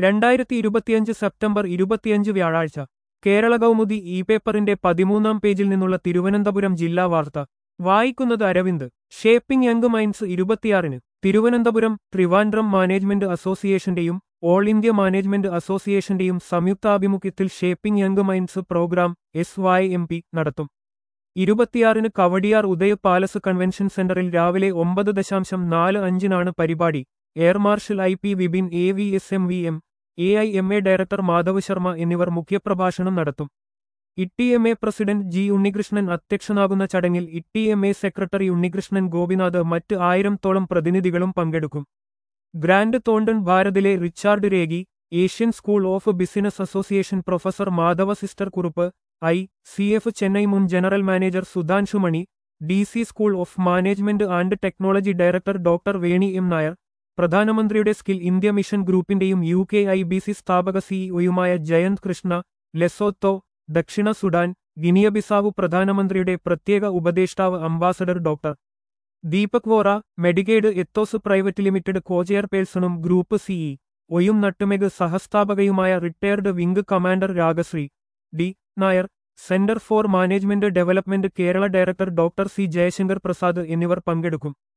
രണ്ടായിരത്തി ഇരുപത്തിയഞ്ച് സെപ്റ്റംബർ ഇരുപത്തിയഞ്ച് വ്യാഴാഴ്ച കേരള കൗമുദി ഇ പേപ്പറിന്റെ പതിമൂന്നാം പേജിൽ നിന്നുള്ള തിരുവനന്തപുരം ജില്ലാ വാർത്ത വായിക്കുന്നത് അരവിന്ദ് ഷേപ്പിംഗ് യങ് മൈൻഡ്സ് ഇരുപത്തിയാറിന് തിരുവനന്തപുരം ട്രിവാൻഡ്രം മാനേജ്മെന്റ് അസോസിയേഷന്റെയും ഓൾ ഇന്ത്യ മാനേജ്മെന്റ് അസോസിയേഷന്റെയും സംയുക്താഭിമുഖ്യത്തിൽ shaping young minds programme S Y M P നടത്തും ഇരുപത്തിയാറിന് കവടിയാർ ഉദയ പാലസ് കൺവെൻഷൻ സെന്ററിൽ രാവിലെ ഒമ്പത് ദശാംശം നാല് അഞ്ചിനാണ് പരിപാടി air marshal I P Vipin A V S M V M A I M A director Madhav Sharma എന്നിവർ മുഖ്യപ്രഭാഷണം നടത്തും ഇട്ടി M A president G Unnikrishnan അധ്യക്ഷനാകുന്ന ചടങ്ങിൽ ഇട്ടി M A secretary Unnikrishnan Gopinath മറ്റ് ആയിരത്തോളം പ്രതിനിധികളും പങ്കെടുക്കും ഗ്രാൻഡ് തോണ്ടൺ ഭാരതിലെ റിച്ചാർഡ് രേഗി Asian school of business association professor Madhava sister Kurup I C F Chennai മുൻ general manager Sudhanshu Mani D C school of management and technology director doctor Veni M Nair പ്രധാനമന്ത്രിയുടെ സ്കിൽ ഇന്ത്യ മിഷൻ ഗ്രൂപ്പിന്റെയും U K I B C സ്ഥാപക സിഇഒയുമായ Jayant Krishna Lesotho ദക്ഷിണ Sudan Guinea Bissau പ്രധാനമന്ത്രിയുടെ പ്രത്യേക ഉപദേഷ്ടാവ് ambassador doctor Deepak Vora Medigate Ethos private limited കോചെയർപേഴ്സണും ഗ്രൂപ്പ് സിഇ ഒയും നട്ടുമെഗ് സഹസ്ഥാപകയുമായ retired wing commander Ragasree D Nair centre for management development Kerala director doctor C Jayashankar Prasad എന്നിവർ പങ്കെടുക്കും